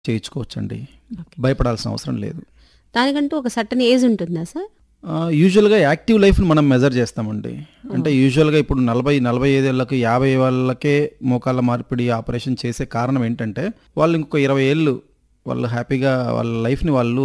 చేయించుకోవచ్చండి okay. భయపడాల్సిన అవసరం లేదు దానికంటూ ఒక సర్టన్ ఏజ్ ఉంటుందా సార్ ఆ, యూజువల్గా యాక్టివ్ లైఫ్ని మనం మెజర్ చేస్తామండి అంటే యూజువల్గా ఇప్పుడు నలభై నలభై ఐదేళ్ళకి యాభై వాళ్ళకే మోకాళ్ళ మార్పిడి ఆపరేషన్ చేసే కారణం ఏంటంటే వాళ్ళు ఇంకొక ఇరవై ఏళ్ళు వాళ్ళు హ్యాపీగా వాళ్ళ లైఫ్ని వాళ్ళు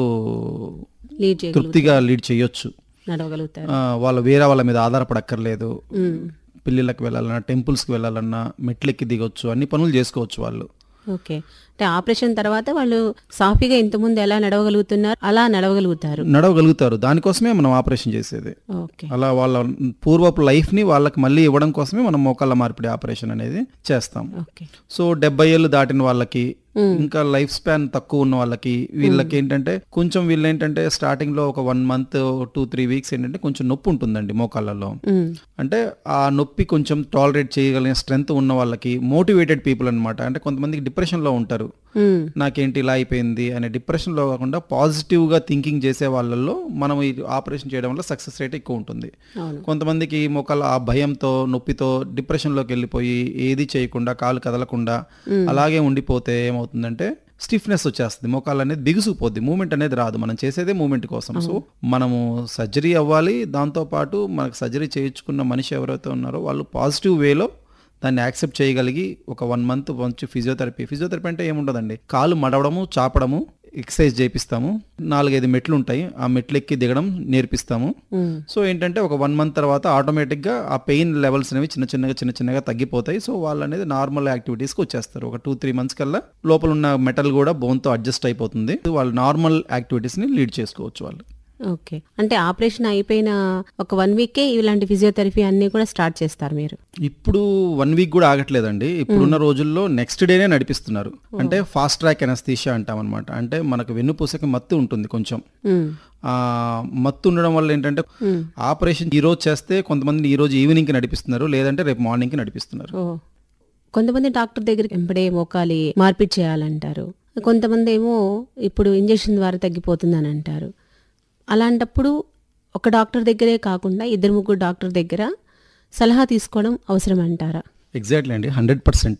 లీడ్ చేయగలుగుతారు తృప్తిగా లీడ్ చేయొచ్చు నడవగలుగుతారు ఆ, వాళ్ళు వేరే వాళ్ళ మీద ఆధారపడక్కర్లేదు మ్మ్. పెళ్ళిళ్ళకి వెళ్ళాలన్నా టెంపుల్స్కి వెళ్ళాలన్నా మెట్లెక్కి దిగొచ్చు అన్ని పనులు చేసుకోవచ్చు వాళ్ళు ఓకే అంటే ఆపరేషన్ తర్వాత వాళ్ళు సాఫీగా ఇంతకుముందు ఎలా నడవగలుగుతున్నారు అలా నడవగలుగుతారు నడవగలుగుతారు దానికోసమే మనం ఆపరేషన్ చేసేది ఓకే అలా వాళ్ళ పూర్వపు లైఫ్ని వాళ్ళకి మళ్ళీ ఇవ్వడం కోసమే మనం మోకాళ్ళ మార్పిడి ఆపరేషన్ అనేది చేస్తాం ఓకే సో డెబ్బై ఏళ్ళు దాటిన వాళ్ళకి ఇంకా లైఫ్ స్పాన్ తక్కువ ఉన్న వాళ్ళకి వీళ్ళకి ఏంటంటే కొంచెం వీళ్ళు ఏంటంటే స్టార్టింగ్ లో ఒక one month two three weeks ఏంటంటే కొంచెం నొప్పి ఉంటుందండి మోకాళ్ళలో మ్మ్. అంటే ఆ నొప్పి కొంచెం టాలరేట్ చేయగలిగిన స్ట్రెంగ్త్ ఉన్న వాళ్ళకి మోటివేటెడ్ పీపుల్ అన్నమాట అంటే కొంతమందికి డిప్రెషన్ లో ఉంటారు మ్మ్. నాకేంటి ఇలా అయిపోయింది అనే డిప్రెషన్లో కాకుండా పాజిటివ్గా థింకింగ్ చేసే వాళ్ళల్లో మనం ఈ ఆపరేషన్ చేయడం వల్ల సక్సెస్ రేట్ ఎక్కువ ఉంటుంది అవును కొంతమందికి మొక్కల ఆ భయంతో నొప్పితో డిప్రెషన్లోకి వెళ్ళిపోయి ఏది చేయకుండా కాలు కదలకుండా అలాగే ఉండిపోతే ఏమవుతుందంటే స్టిఫ్నెస్ వచ్చేస్తుంది మోకాలు అనేది బిగుసుకుపోద్ది మూమెంట్ అనేది రాదు మనం చేసేదే మూమెంట్ కోసం సో మనము సర్జరీ అవ్వాలి దాంతోపాటు మనకు సర్జరీ చేయించుకున్న మనిషి ఎవరైతే ఉన్నారో వాళ్ళు పాజిటివ్ వేలో దాన్ని యాక్సెప్ట్ చేయగలిగి ఒక వన్ మంత్ మంచి ఫిజియోథెరపీ ఫిజియోథెరపీ అంటే ఏముండదండి కాలు మడవడము చాపడము ఎక్సర్సైజ్ చేపిస్తాము నాలుగైదు మెట్లు ఉంటాయి ఆ మెట్లు ఎక్కి దిగడం నేర్పిస్తాము మ్మ్. సో ఏంటంటే ఒక వన్ మంత్ తర్వాత ఆటోమేటిక్గా ఆ పెయిన్ లెవెల్స్ అనేవి చిన్న చిన్నగా చిన్న చిన్నగా తగ్గిపోతాయి సో వాళ్ళు అనేది నార్మల్ యాక్టివిటీస్కి వచ్చేస్తారు ఒక టూ త్రీ మంత్స్ కల్లా లోపల ఉన్న మెటల్ కూడా బోన్తో అడ్జస్ట్ అయిపోతుంది వాళ్ళు నార్మల్ యాక్టివిటీస్ని లీడ్ చేసుకోవచ్చు వాళ్ళు ఓకే అంటే ఆపరేషన్ అయిపోయిన ఒక వన్ వీకే ఇలాంటి ఫిజియోథెరపీ అన్ని కూడా స్టార్ట్ చేస్తారు మీరు ఇప్పుడు వన్ వీక్ కూడా ఆగట్లేదండి ఇప్పుడున్న రోజుల్లో నెక్స్ట్ డేనే నడిపిస్తున్నారు అంటే ఫాస్ట్ ట్రాక్ ఎనస్థీషియా అంటాం అనమాట అంటే మనకు వెన్నుపూసకి మత్తు ఉంటుంది కొంచెం మ్మ్. ఆ మత్తు ఉండడం వల్ల ఏంటంటే ఆపరేషన్ ఈ రోజు చేస్తే కొంతమంది ఈ రోజు ఈవినింగ్కి నడిపిస్తున్నారు లేదంటే రేపు మార్నింగ్కి నడిపిస్తున్నారు ఓ కొంతమంది డాక్టర్ దగ్గరికి వెంబడే మోకాలి మార్పిడి చేయాలంటారు కొంతమంది ఏమో ఇప్పుడు ఇంజెక్షన్ ద్వారా తగ్గిపోతుందని అంటారు అలాంటప్పుడు ఒక డాక్టర్ దగ్గరే కాకుండా ఇద్దరు ముగ్గురు డాక్టర్ దగ్గర సలహా తీసుకోవడం అవసరం అంటారా ఎగ్జాక్ట్లీ అండి హండ్రెడ్ పర్సెంట్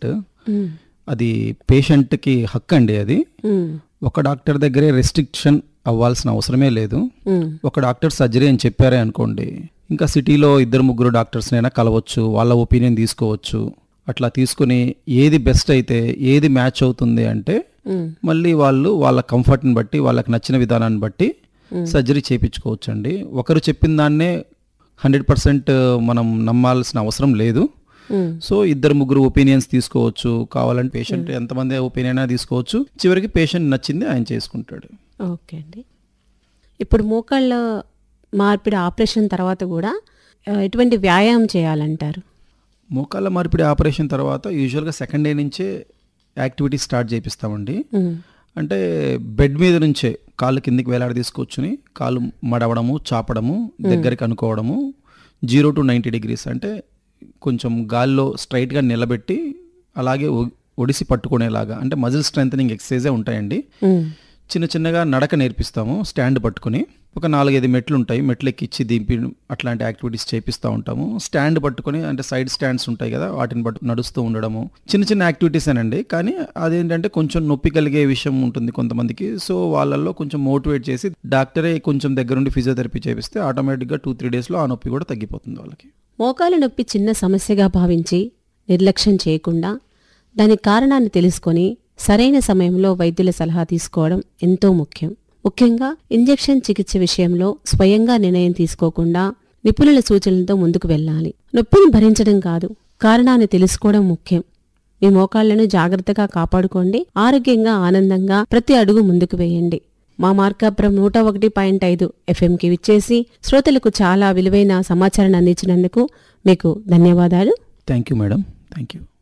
అది పేషెంట్కి హక్కు అండి అది మ్మ్. ఒక డాక్టర్ దగ్గరే రెస్ట్రిక్షన్ అవ్వాల్సిన అవసరమే లేదు మ్మ్. ఒక డాక్టర్ సర్జరీ అని చెప్పారే అనుకోండి ఇంకా సిటీలో ఇద్దరు ముగ్గురు డాక్టర్స్నైనా కలవచ్చు వాళ్ళ ఒపీనియన్ తీసుకోవచ్చు అట్లా తీసుకుని ఏది బెస్ట్ అయితే ఏది మ్యాచ్ అవుతుంది అంటే మ్మ్. మళ్ళీ వాళ్ళు వాళ్ళ కంఫర్ట్ని బట్టి వాళ్ళకి నచ్చిన విధానాన్ని బట్టి సర్జరీ చేయించుకోవచ్చు అండి ఒకరు చెప్పిన దాన్నే హండ్రెడ్ పర్సెంట్ మనం నమ్మాల్సిన అవసరం లేదు మ్మ్. సో ఇద్దరు ముగ్గురు ఒపీనియన్స్ తీసుకోవచ్చు కావాలంటే పేషెంట్ ఎంతమంది ఒపీనియన్ అయినా తీసుకోవచ్చు చివరికి పేషెంట్ నచ్చింది ఆయన చేసుకుంటాడు ఓకే అండి ఇప్పుడు మోకాళ్ళ మార్పిడి ఆపరేషన్ తర్వాత కూడా ఆ, ఎటువంటి వ్యాయామం చేయాలంటారు మోకాళ్ళ మార్పిడి ఆపరేషన్ తర్వాత యూజువల్గా సెకండ్ డే నుంచే యాక్టివిటీ స్టార్ట్ చేపిస్తామండి మ్మ్. అంటే బెడ్ మీద నుంచే కాళ్ళు కిందికి వేలాడ తీసుకొచ్చుని కాళ్ళు మడవడము చాపడము దగ్గరికి అనుకోవడము జీరో టు నైంటీ డిగ్రీస్ అంటే కొంచెం గాల్లో స్ట్రైట్గా నిలబెట్టి అలాగే ఒ- ఒడిసి పట్టుకునేలాగా అంటే మజిల్ స్ట్రెంగ్ ఎక్సర్సైజే ఉంటాయండి మ్మ్. చిన్న చిన్నగా నడక నేర్పిస్తాము స్టాండ్ పట్టుకుని ఒక నాలుగైదు మెట్లు ఉంటాయి మెట్లు ఎక్కిచ్చి దింపి అట్లాంటి యాక్టివిటీస్ చేపిస్తూ ఉంటాము స్టాండ్ పట్టుకొని అంటే సైడ్ స్టాండ్స్ ఉంటాయి కదా వాటిని పట్టు నడుస్తూ ఉండడము చిన్న చిన్న యాక్టివిటీస్ అనండి కానీ అదేంటంటే కొంచెం నొప్పి కలిగే విషయం ఉంటుంది కొంతమందికి సో వాళ్ళల్లో కొంచెం మోటివేట్ చేసి డాక్టరే కొంచెం దగ్గరుండి ఫిజియోథెరపీ చేపిస్తే ఆటోమేటిక్గా టూ త్రీ డేస్లో ఆ నొప్పి కూడా తగ్గిపోతుంది వాళ్ళకి మోకాలు నొప్పి చిన్న సమస్యగా భావించి నిర్లక్ష్యం చేయకుండా దాని కారణాన్ని తెలుసుకొని సరైన సమయంలో వైద్యుల సలహా తీసుకోవడం ఎంతో ముఖ్యం ముఖ్యంగా ఇంజెక్షన్ చికిత్స విషయంలో స్వయంగా నిర్ణయం తీసుకోకుండా నిపుణుల సూచనలతో ముందుకు వెళ్ళాలి నొప్పిని భరించడం కాదు కారణాన్ని తెలుసుకోవడం ముఖ్యం మీ మోకాళ్లను జాగ్రత్తగా కాపాడుకోండి ఆరోగ్యంగా ఆనందంగా ప్రతి అడుగు ముందుకు వేయండి మా మార్కాపురం నూట ఒకటి పాయింట్ ఐదు ఎఫ్ఎంకి విచ్చేసి శ్రోతలకు చాలా విలువైన సమాచారాన్ని అందించినందుకు మీకు ధన్యవాదాలు thank you madam thank you